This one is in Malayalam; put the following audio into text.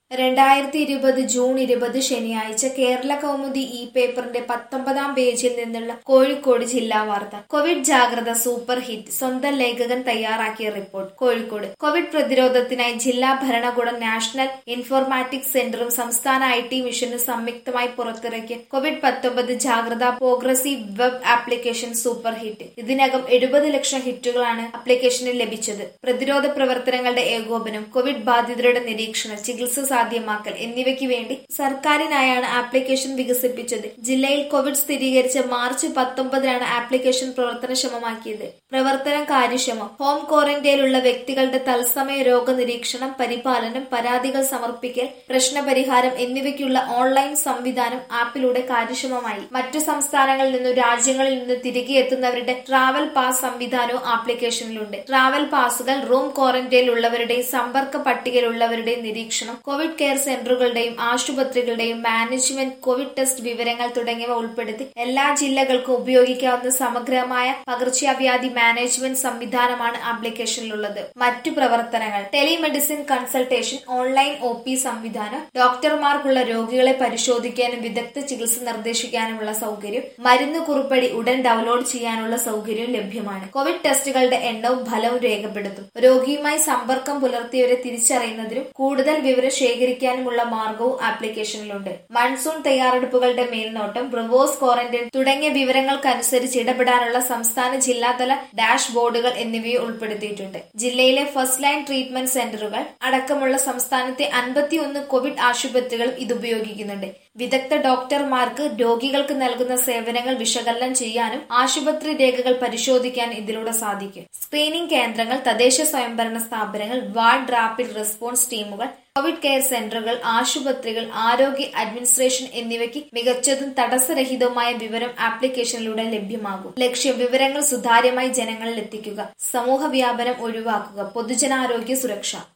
രണ്ടായിരത്തി ഇരുപത് ജൂൺ ഇരുപത് ശനിയാഴ്ച കേരള കൗമുദി ഇ പേപ്പറിന്റെ പത്തൊമ്പതാം പേജിൽ നിന്നുള്ള കോഴിക്കോട് ജില്ലാ വാർത്ത കോവിഡ് ജാഗ്രത സൂപ്പർ ഹിറ്റ് സ്വന്തം ലേഖകൻ തയ്യാറാക്കിയ റിപ്പോർട്ട് കോഴിക്കോട് കോവിഡ് പ്രതിരോധത്തിനായി ജില്ലാ ഭരണകൂടം നാഷണൽ ഇൻഫോർമാറ്റിക്സ് സെന്ററും സംസ്ഥാന ഐ ടി മിഷനും സംയുക്തമായി പുറത്തിറക്കിയ കോവിഡ് പത്തൊമ്പത് Jagratha progressive web application super hit ഇതിനകം എഴുപത് ലക്ഷം ഹിറ്റുകളാണ് ആപ്ലിക്കേഷനിൽ ലഭിച്ചത് പ്രതിരോധ പ്രവർത്തനങ്ങളുടെ ഏകോപനം കോവിഡ് ബാധിതരുടെ നിരീക്ഷണം ചികിത്സ സാധ്യമാക്കൽ എന്നിവയ്ക്ക് വേണ്ടി സർക്കാരിനായാണ് ആപ്ലിക്കേഷൻ വികസിപ്പിച്ചത് ജില്ലയിൽ കോവിഡ് സ്ഥിരീകരിച്ച മാർച്ച് പത്തൊമ്പതിനാണ് ആപ്ലിക്കേഷൻ പ്രവർത്തനക്ഷമമാക്കിയത് പ്രവർത്തനം കാര്യക്ഷമം ഹോം ക്വാറന്റൈനിലുള്ള വ്യക്തികളുടെ തത്സമയ രോഗനിരീക്ഷണം പരിപാലനം പരാതികൾ സമർപ്പിക്കൽ പ്രശ്നപരിഹാരം എന്നിവയ്ക്കുള്ള ഓൺലൈൻ സംവിധാനം ആപ്പിലൂടെ കാര്യക്ഷമമായി മറ്റു സംസ്ഥാനങ്ങളിൽ നിന്നും രാജ്യങ്ങളിൽ നിന്ന് തിരികെ എത്തുന്നവരുടെ ട്രാവൽ പാസ് സംവിധാനവും ആപ്ലിക്കേഷനിലുണ്ട് ട്രാവൽ പാസുകൾ റൂം ക്വാറന്റൈനിലുള്ളവരുടെയും സമ്പർക്ക പട്ടികയിലുള്ളവരുടെയും നിരീക്ഷണം കോവിഡ് കെയർ സെന്ററുകളുടെയും ആശുപത്രികളുടെയും മാനേജ്മെന്റ് കോവിഡ് ടെസ്റ്റ് വിവരങ്ങൾ തുടങ്ങിയവ ഉൾപ്പെടുത്തി എല്ലാ ജില്ലകൾക്കും ഉപയോഗിക്കാവുന്ന സമഗ്രമായ പകർച്ചവ്യാധി മാനേജ്മെന്റ് സംവിധാനമാണ് ആപ്ലിക്കേഷനിലുള്ളത് മറ്റു പ്രവർത്തനങ്ങൾ telemedicine consultation online O P സംവിധാനം ഡോക്ടർമാർക്കുള്ള രോഗികളെ പരിശോധിക്കാനും വിദഗ്ധ ചികിത്സ നിർദ്ദേശിക്കാനുമുള്ള സൗകര്യം മരുന്ന് കുറിപ്പടി ഉടൻ ഡൗൺലോഡ് ചെയ്യാനുള്ള സൗകര്യവും ലഭ്യമാണ് കോവിഡ് ടെസ്റ്റുകളുടെ എണ്ണവും ഫലവും രേഖപ്പെടുത്തും രോഗിയുമായി സമ്പർക്കം പുലർത്തിയവരെ തിരിച്ചറിയുന്നതിനും കൂടുതൽ വിവരം ശേഖരിക്കാനുമുള്ള മാർഗവും ആപ്ലിക്കേഷനിലുണ്ട് മൺസൂൺ തയ്യാറെടുപ്പുകളുടെ മേൽനോട്ടം റിവേഴ്സ് ക്വാറന്റൈൻ തുടങ്ങിയ വിവരങ്ങൾക്കനുസരിച്ച് ഇടപെടാനുള്ള സംസ്ഥാന ജില്ലാതല ഡാഷ് ബോർഡുകൾ എന്നിവയെ ഉൾപ്പെടുത്തിയിട്ടുണ്ട് ജില്ലയിലെ ഫസ്റ്റ് ലൈൻ ട്രീറ്റ്മെന്റ് സെന്ററുകൾ അടക്കമുള്ള സംസ്ഥാനത്തെ അൻപത്തിയൊന്ന് കോവിഡ് ആശുപത്രികളും ഇത് ഉപയോഗിക്കുന്നുണ്ട് വിദഗ്ധ ഡോക്ടർമാർക്ക് രോഗികൾക്ക് നൽകുന്ന സേവനങ്ങൾ വിശകലനം ചെയ്യാനും ആശുപത്രി രേഖകൾ പരിശോധിക്കാനും ഇതിലൂടെ സാധിക്കും സ്ക്രീനിംഗ് കേന്ദ്രങ്ങൾ തദ്ദേശ സ്വയംഭരണ സ്ഥാപനങ്ങൾ വാർഡ് റാപ്പിഡ് റെസ്പോൺസ് ടീമുകൾ കോവിഡ് കെയർ സെന്ററുകൾ ആശുപത്രികൾ ആരോഗ്യ അഡ്മിനിസ്ട്രേഷൻ എന്നിവയ്ക്ക് മികച്ചതും തടസ്സരഹിതവുമായ വിവരം ആപ്ലിക്കേഷനിലൂടെ ലഭ്യമാകും ലക്ഷ്യം വിവരങ്ങൾ സുതാര്യമായി ജനങ്ങളിൽ എത്തിക്കുക സമൂഹ വ്യാപനം ഒഴിവാക്കുക പൊതുജനാരോഗ്യ സുരക്ഷ